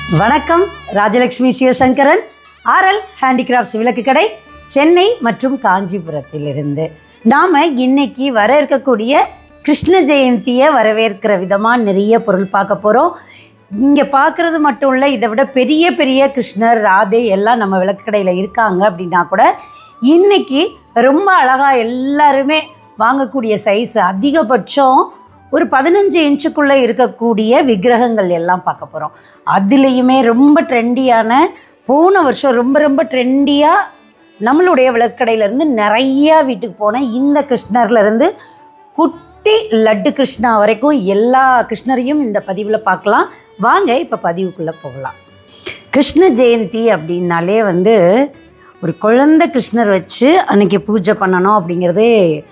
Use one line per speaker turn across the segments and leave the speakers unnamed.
வணக்கம் Rajalakshmi Sivasankaran RL handicrafts விளக்கு கடை சென்னை மற்றும் காஞ்சிபுரத்திலிருந்து நாம் இன்னைக்கு வர இருக்கக்கூடிய கிருஷ்ண ஜெயந்தியை வரவேற்கிற விதமாக நிறைய பொருள் பார்க்க போகிறோம் இங்கே பார்க்குறது மட்டும் இல்லை இதை விட பெரிய பெரிய கிருஷ்ணர் ராதே எல்லாம் நம்ம விளக்கு கடையில் இருக்காங்க அப்படின்னா கூட இன்னைக்கு ரொம்ப அழகாக எல்லாருமே வாங்கக்கூடிய சைஸ் அதிகபட்சம் ஒரு பதினஞ்சு இன்ச்சுக்குள்ளே இருக்கக்கூடிய விக்கிரகங்கள் எல்லாம் பார்க்க போகிறோம் அதுலேயுமே ரொம்ப ட்ரெண்டியான போன வருஷம் ரொம்ப ரொம்ப ட்ரெண்டியாக நம்மளுடைய விளக்கடையிலேருந்து நிறையா வீட்டுக்கு போன இந்த கிருஷ்ணர்லேருந்து குட்டி லட்டு கிருஷ்ணா வரைக்கும் எல்லா கிருஷ்ணரையும் இந்த பதிவில் பார்க்கலாம் வாங்க இப்போ பதிவுக்குள்ளே போகலாம் கிருஷ்ண ஜெயந்தி அப்படின்னாலே வந்து ஒரு குழந்தை கிருஷ்ணர் வச்சு அன்னைக்கு பூஜை பண்ணணும் அப்படிங்கிறது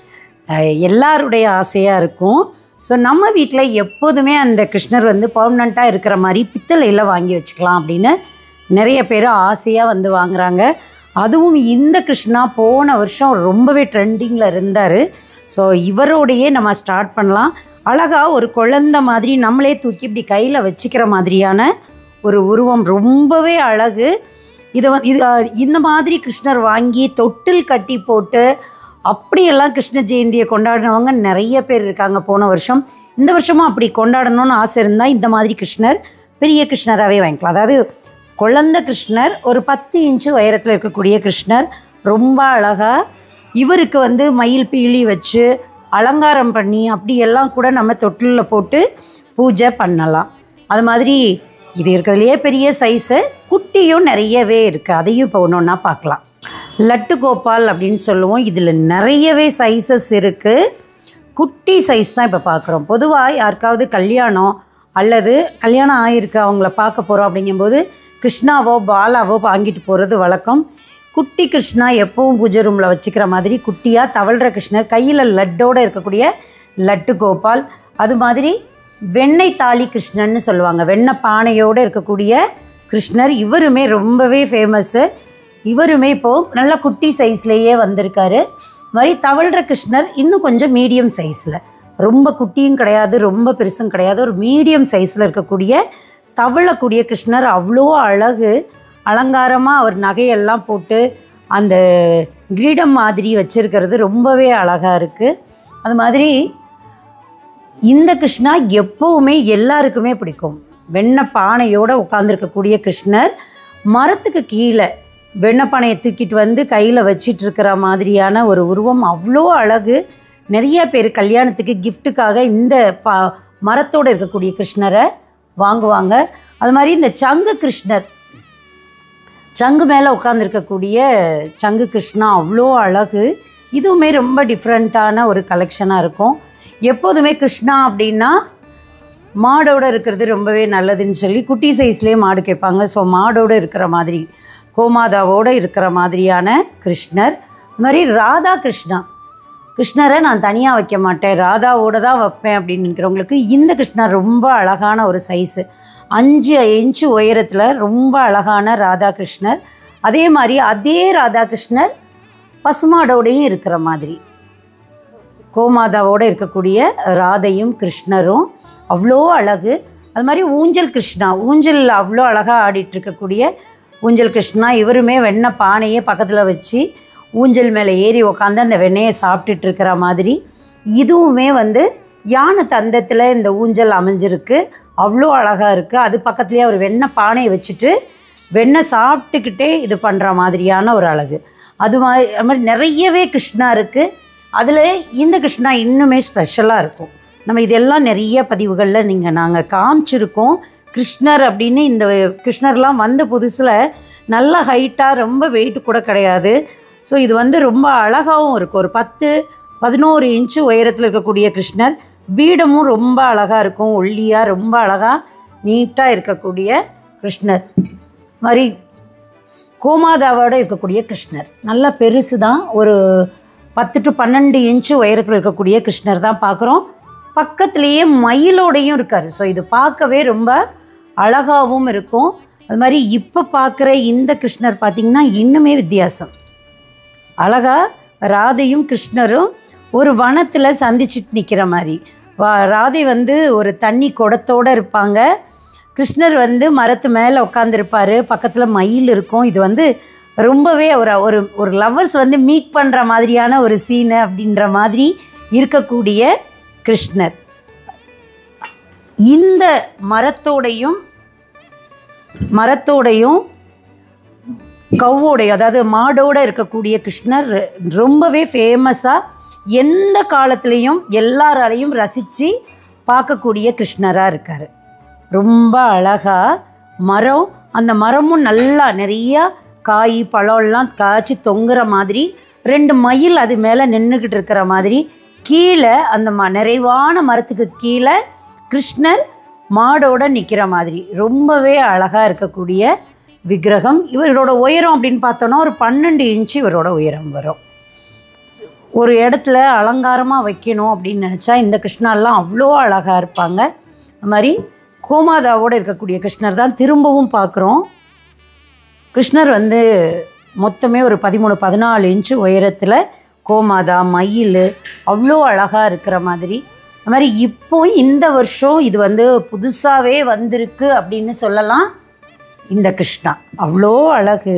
அஹ், எல்லாருடைய ஆசையாக இருக்கும் ஸோ நம்ம வீட்டில் எப்போதுமே அந்த கிருஷ்ணர் வந்து பர்மனண்ட்டாக இருக்கிற மாதிரி பித்தளையில் வாங்கி வச்சுக்கலாம் அப்படின்னு நிறைய பேர் ஆசையாக வந்து வாங்குறாங்க அதுவும் இந்த கிருஷ்ணா போன வருஷம் ரொம்பவே ட்ரெண்டிங்கில் இருந்தார் ஸோ இவரோடையே நம்ம ஸ்டார்ட் பண்ணலாம் அழகாக ஒரு குழந்தை மாதிரி நம்மளே தூக்கி இப்படி கையில் வச்சுக்கிற மாதிரியான ஒரு உருவம் ரொம்பவே அழகு இதை வந்து இது அஹ், இந்த மாதிரி கிருஷ்ணர் வாங்கி தொட்டில் கட்டி போட்டு அப்படியெல்லாம் கிருஷ்ண ஜெயந்தியை கொண்டாடினவங்க நிறைய பேர் இருக்காங்க போன வருஷம் இந்த வருஷமும் அப்படி கொண்டாடணும்னு ஆசை இருந்தால் இந்த மாதிரி கிருஷ்ணர் பெரிய கிருஷ்ணராகவே வாங்கிக்கலாம் அதாவது குழந்தை கிருஷ்ணர் ஒரு பத்து இன்ச்சு உயரத்தில் இருக்கக்கூடிய கிருஷ்ணர் ரொம்ப அழகாக இவருக்கு வந்து மயில் பீலி வச்சு அலங்காரம் பண்ணி அப்படியெல்லாம் கூட நம்ம தொட்டிலில் போட்டு பூஜை பண்ணலாம் அது மாதிரி இது இருக்கிறதுலையே பெரிய சைஸு குட்டியும் நிறையவே இருக்குது அதையும் இப்போ ஒன்று ஒன்றா பார்க்கலாம் லட்டு கோபால் அப்படின்னு சொல்லுவோம் இதில் நிறையவே சைஸஸ் இருக்குது குட்டி சைஸ் தான் இப்போ பார்க்குறோம் பொதுவாக யாருக்காவது கல்யாணம் அல்லது கல்யாணம் ஆகிருக்கு அவங்கள பார்க்க போகிறோம் அப்படிங்கும்போது கிருஷ்ணாவோ பாலாவோ வாங்கிட்டு போகிறது வழக்கம் குட்டி கிருஷ்ணா எப்பவும் பூஜை ரூமில் வச்சுக்கிற மாதிரி குட்டியாக தவழ்கிற கிருஷ்ணர் கையில் லட்டோடு இருக்கக்கூடிய லட்டு கோபால் அது மாதிரி வெண்ணெய் தாலி கிருஷ்ணன்னு சொல்லுவாங்க வெண்ணெய் பானையோடு இருக்கக்கூடிய கிருஷ்ணர் இவருமே ரொம்பவே ஃபேமஸ்ஸு இவருமே இப்போது நல்ல குட்டி சைஸ்லேயே வந்திருக்காரு இது மாதிரி தவழ்கிற கிருஷ்ணர் இன்னும் கொஞ்சம் மீடியம் சைஸில் ரொம்ப குட்டியும் கிடையாது ரொம்ப பெருசும் கிடையாது ஒரு மீடியம் சைஸில் இருக்கக்கூடிய தவழக்கூடிய கிருஷ்ணர் அவ்வளோ அழகு அலங்காரமாக அவர் நகையெல்லாம் போட்டு அந்த கிரீடம் மாதிரி வச்சிருக்கிறது ரொம்பவே அழகாக இருக்குது அது மாதிரி இந்த கிருஷ்ணா எப்போவுமே எல்லாருக்குமே பிடிக்கும் வெண்ணெய் பானையோடு உட்காந்துருக்கக்கூடிய கிருஷ்ணர் மரத்துக்கு கீழே வெண்ணெய் பானையை தூக்கிட்டு வந்து கையில் வச்சிட்டு இருக்கிற மாதிரியான ஒரு உருவம் அவ்வளோ அழகு நிறைய பேர் கல்யாணத்துக்கு கிஃப்ட்டுக்காக இந்த பா மரத்தோடு இருக்கக்கூடிய கிருஷ்ணரை வாங்குவாங்க அது மாதிரி இந்த சங்கு கிருஷ்ணர் சங்கு மேலே உட்காந்துருக்கக்கூடிய சங்கு கிருஷ்ணா அவ்வளோ அழகு இதுவுமே ரொம்ப டிஃப்ரெண்ட்டான ஒரு கலெக்ஷனாக இருக்கும் எப்போதுமே கிருஷ்ணா அப்படின்னா மாடோட இருக்கிறது ரொம்பவே நல்லதுன்னு சொல்லி குட்டி சைஸ்லேயே மாடு கேட்பாங்க ஸோ மாடோட இருக்கிற மாதிரி கோமாதாவோடு இருக்கிற மாதிரியான கிருஷ்ணர் அது மாதிரி ராதா கிருஷ்ணா கிருஷ்ணரை நான் தனியாக வைக்க மாட்டேன் ராதாவோட தான் வைப்பேன் அப்படின்னு நினைக்கிறவங்களுக்கு இந்த கிருஷ்ணர் ரொம்ப அழகான ஒரு சைஸு அஞ்சு இன்ச்சு உயரத்தில் ரொம்ப அழகான ராதா கிருஷ்ணர் அதே மாதிரி அதே ராதா கிருஷ்ணர் பசுமாடோடையும் இருக்கிற மாதிரி கோமாதாவோடு இருக்கக்கூடிய ராதையும் கிருஷ்ணரும் அவ்வளோ அழகு அது மாதிரி ஊஞ்சல் கிருஷ்ணா ஊஞ்சல் அவ்வளோ அழகாக ஆடிட்டு இருக்கக்கூடிய ஊஞ்சல் கிருஷ்ணா இவருமே வெண்ணெய் பானையே பக்கத்தில் வச்சு ஊஞ்சல் மேலே ஏறி உக்காந்து அந்த வெண்ணெயை சாப்பிட்டுட்டு இருக்கிற மாதிரி இதுவுமே வந்து யானை தந்தத்தில் இந்த ஊஞ்சல் அமைஞ்சிருக்கு அவ்வளோ அழகாக இருக்குது அது பக்கத்துலேயே அவர் வெண்ணெய் பானையை வச்சுட்டு வெண்ணெய் சாப்பிட்டுக்கிட்டே இது பண்ணுற மாதிரியான ஒரு அழகு அது மாதிரி அது மாதிரி நிறையவே கிருஷ்ணா இருக்குது அதில் இந்த கிருஷ்ணா இன்னுமே ஸ்பெஷலாக இருக்கும் நம்ம இதெல்லாம் நிறைய பதிவுகளில் நீங்கள் நாங்கள் காமிச்சிருக்கோம் கிருஷ்ணர் அப்படின்னு இந்த கிருஷ்ணர்லாம் வந்த புதுசில் நல்ல ஹைட்டாக ரொம்ப வெயிட் கூட கிடையாது ஸோ இது வந்து ரொம்ப அழகாகவும் இருக்கும் ஒரு பத்து பதினோரு இன்ச்சு உயரத்தில் இருக்கக்கூடிய கிருஷ்ணர் பீடமும் ரொம்ப அழகாக இருக்கும் ஒல்லியாக ரொம்ப அழகாக நீட்டாக இருக்கக்கூடிய கிருஷ்ணர் மாதிரி கோமாதாவோட இருக்கக்கூடிய கிருஷ்ணர் நல்லா பெருசு தான் ஒரு பத்து டு பன்னெண்டு இன்ச்சு உயரத்தில் இருக்கக்கூடிய கிருஷ்ணர் தான் பார்க்குறோம் பக்கத்துலேயே மயிலோடையும் இருக்கார் ஸோ இது பார்க்கவே ரொம்ப அழகாகவும் இருக்கும் அது மாதிரி இப்போ பார்க்குற இந்த கிருஷ்ணர் பார்த்திங்கன்னா இன்னுமே வித்தியாசம் அழகா ராதையும் கிருஷ்ணரும் ஒரு வனத்தில் சந்திச்சிட்டு நிற்கிற மாதிரி வா ராதை வந்து ஒரு தண்ணி குடத்தோடு இருப்பாங்க கிருஷ்ணர் வந்து மரத்து மேலே உட்காந்துருப்பாரு பக்கத்தில் மயில் இருக்கும் இது வந்து ரொம்பவே ஒரு ஒரு ஒரு லவ்வர்ஸ் வந்து மீட் பண்ணுற மாதிரியான ஒரு சீனு அப்படின்ற மாதிரி இருக்கக்கூடிய கிருஷ்ணர் இந்த மரத்தோடையும் மரத்தோடையும் கவ்வோடைய அதாவது மாடோட இருக்கக்கூடிய கிருஷ்ணர் ரொம்பவே ஃபேமஸாக எந்த காலத்துலேயும் எல்லாராலையும் ரசித்து பார்க்கக்கூடிய கிருஷ்ணராக இருக்கார் ரொம்ப அழகாக மரம் அந்த மரமும் நல்லா நிறையா காய் பழம்லாம் காய்ச்சி தொங்குற மாதிரி ரெண்டு மயில் அது மேலே நின்றுக்கிட்டு இருக்கிற மாதிரி கீழே அந்த ம நிறைவான மரத்துக்கு கீழே கிருஷ்ணர் மாடோட நிற்கிற மாதிரி ரொம்பவே அழகாக இருக்கக்கூடிய விக்கிரகம் இவரோட உயரம் அப்படின்னு பார்த்தோன்னா ஒரு பன்னெண்டு இன்ச்சு இவரோட உயரம் வரும் ஒரு இடத்துல அலங்காரமாக வைக்கணும் அப்படின்னு நினச்சா இந்த கிருஷ்ணர்லாம் அவ்வளோ அழகாக இருப்பாங்க அது மாதிரி கோமாதாவோடு இருக்கக்கூடிய கிருஷ்ணர் தான் திரும்பவும் பார்க்குறோம் கிருஷ்ணர் வந்து மொத்தமே ஒரு பதிமூணு பதினாலு இன்ச்சு உயரத்தில் கோமாதா மயில் அவ்வளோ அழகாக இருக்கிற மாதிரி அது மாதிரி இப்போ இந்த வருஷம் இது வந்து புதுசாகவே வந்திருக்கு அப்படின்னு சொல்லலாம் இந்த கிருஷ்ணா அவ்வளோ அழகு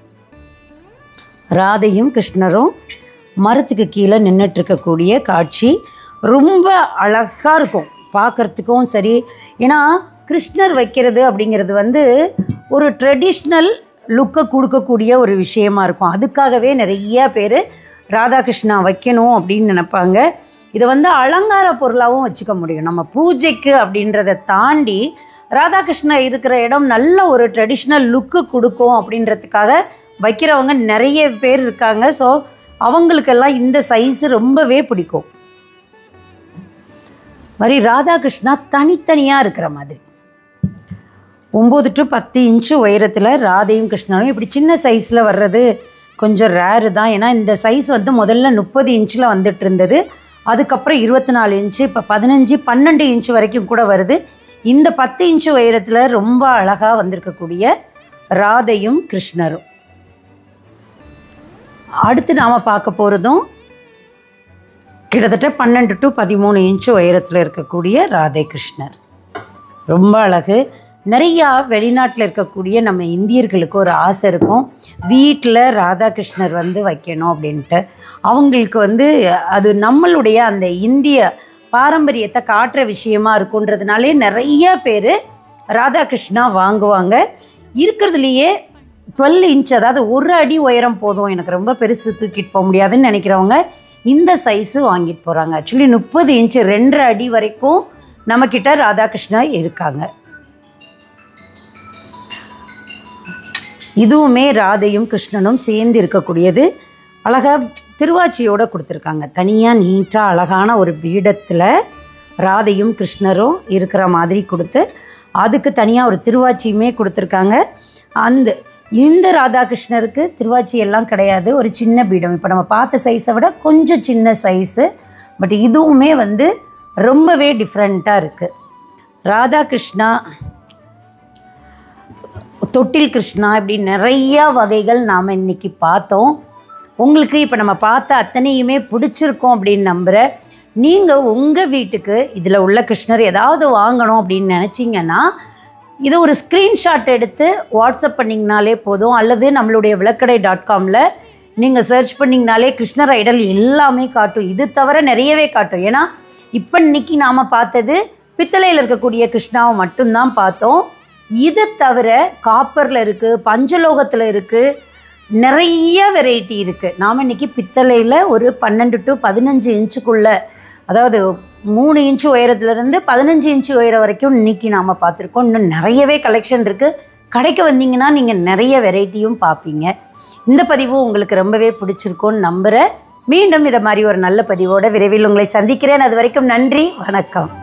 ராதையும் கிருஷ்ணரும் மரத்துக்கு கீழே நின்றுட்டு இருக்கக்கூடிய காட்சி ரொம்ப அழகாக இருக்கும் பார்க்குறதுக்கும் சரி ஏன்னா கிருஷ்ணர் வைக்கிறது அப்படிங்கிறது வந்து ஒரு ட்ரெடிஷ்னல் லுக்கை கொடுக்கக்கூடிய ஒரு விஷயமா இருக்கும் அதுக்காகவே நிறைய பேர் ராதாகிருஷ்ணா வைக்கணும் அப்படின்னு நினைப்பாங்க இதை வந்து அலங்கார பொருளாகவும் வச்சுக்க முடியும் நம்ம பூஜைக்கு அப்படின்றத தாண்டி ராதாகிருஷ்ணா இருக்கிற இடம் நல்ல ஒரு ட்ரெடிஷ்னல் லுக்கு கொடுக்கும் அப்படின்றதுக்காக வைக்கிறவங்க நிறைய பேர் இருக்காங்க ஸோ அவங்களுக்கெல்லாம் இந்த சைஸ் ரொம்பவே பிடிக்கும் மாதிரி ராதாகிருஷ்ணா தனித்தனியாக இருக்கிற மாதிரி ஒம்பது டு பத்து இன்ச்சு உயரத்தில் ராதையும் கிருஷ்ணனும் இப்படி சின்ன சைஸில் வர்றது கொஞ்சம் ரேரு தான் ஏன்னா இந்த சைஸ் வந்து முதல்ல முப்பது இன்ச்சில் வந்துட்டு இருந்தது அதுக்கப்புறம் இருபத்தி நாலு இன்ச்சு இப்போ பதினஞ்சு பன்னெண்டு இன்ச்சு வரைக்கும் கூட வருது இந்த பத்து இன்ச்சு உயரத்தில் ரொம்ப அழகாக வந்திருக்கக்கூடிய ராதையும் கிருஷ்ணரும் அடுத்து நாம் பார்க்க போகிறதும் கிட்டத்தட்ட பன்னெண்டு டு பதிமூணு இன்ச்சு உயரத்தில் இருக்கக்கூடிய ராதை கிருஷ்ணர் ரொம்ப அழகு நிறையா வெளிநாட்டில் இருக்கக்கூடிய நம்ம இந்தியர்களுக்கு ஒரு ஆசை இருக்கும் வீட்டில் ராதாகிருஷ்ணர் வந்து வைக்கணும் அப்படின்ட்டு அவங்களுக்கு வந்து அது நம்மளுடைய அந்த இந்திய பாரம்பரியத்தை காட்டுற விஷயமா இருக்குன்றதுனாலே நிறைய பேர் ராதாகிருஷ்ணா வாங்குவாங்க இருக்கிறதுலையே டுவெல் இன்ச் அதாவது ஒரு அடி உயரம் போதும் எனக்கு ரொம்ப பெருசு தூக்கிட்டு போக முடியாதுன்னு நினைக்கிறவங்க இந்த சைஸு வாங்கிட்டு போகிறாங்க ஆக்சுவலி முப்பது இன்ச்சு ரெண்டரை அடி வரைக்கும் நம்மக்கிட்ட ராதாகிருஷ்ணா இருக்காங்க இதுவுமே ராதையும் கிருஷ்ணனும் சேர்ந்து இருக்கக்கூடியது அழகாக திருவாச்சியோடு கொடுத்துருக்காங்க தனியாக நீட்டாக அழகான ஒரு பீடத்தில் ராதையும் கிருஷ்ணரும் இருக்கிற மாதிரி கொடுத்து அதுக்கு தனியாக ஒரு திருவாச்சியுமே கொடுத்துருக்காங்க அந்த இந்த ராதாகிருஷ்ணருக்கு திருவாச்சி எல்லாம் கிடையாது ஒரு சின்ன பீடம் இப்போ நம்ம பார்த்த சைஸை விட கொஞ்சம் சின்ன சைஸு பட் இதுவுமே வந்து ரொம்பவே டிஃப்ரெண்ட்டாக இருக்குது ராதாகிருஷ்ணா தொட்டில் கிருஷ்ணா இப்படி நிறையா வகைகள் நாம் இன்றைக்கி பார்த்தோம் உங்களுக்கு இப்போ நம்ம பார்த்த அத்தனையுமே பிடிச்சிருக்கோம் அப்படின்னு நம்புகிறேன் நீங்கள் உங்கள் வீட்டுக்கு இதில் உள்ள கிருஷ்ணர் ஏதாவது வாங்கணும் அப்படின்னு நினச்சிங்கன்னா இதை ஒரு ஸ்க்ரீன்ஷாட் எடுத்து வாட்ஸ்அப் பண்ணிங்கனாலே போதும் அல்லது நம்மளுடைய விளக்கடை டாட் காமில் நீங்கள் சர்ச் பண்ணிங்கனாலே கிருஷ்ணர் ஐடல் எல்லாமே காட்டும் இது தவிர நிறையவே காட்டும் ஏன்னா இப்போ இன்னைக்கு நாம் பார்த்தது பித்தளையில் இருக்கக்கூடிய கிருஷ்ணாவை மட்டும்தான் பார்த்தோம் இதை தவிர காப்பரில் இருக்குது பஞ்சலோகத்தில் இருக்குது நிறைய வெரைட்டி இருக்குது நாம் இன்றைக்கி பித்தளையில் ஒரு பன்னெண்டு டு பதினஞ்சு இன்ச்சுக்குள்ளே அதாவது மூணு இன்ச்சு உயரத்துலேருந்து பதினஞ்சு இன்ச்சு உயரம் வரைக்கும் இன்றைக்கி நாம் பார்த்துருக்கோம் இன்னும் நிறையவே கலெக்ஷன் இருக்குது கடைக்கு வந்தீங்கன்னா நீங்கள் நிறைய வெரைட்டியும் பார்ப்பீங்க இந்த பதிவு உங்களுக்கு ரொம்பவே பிடிச்சிருக்கும்னு நம்புகிறேன் மீண்டும் இதை மாதிரி ஒரு நல்ல பதிவோட விரைவில் உங்களை சந்திக்கிறேன் அது வரைக்கும் நன்றி வணக்கம்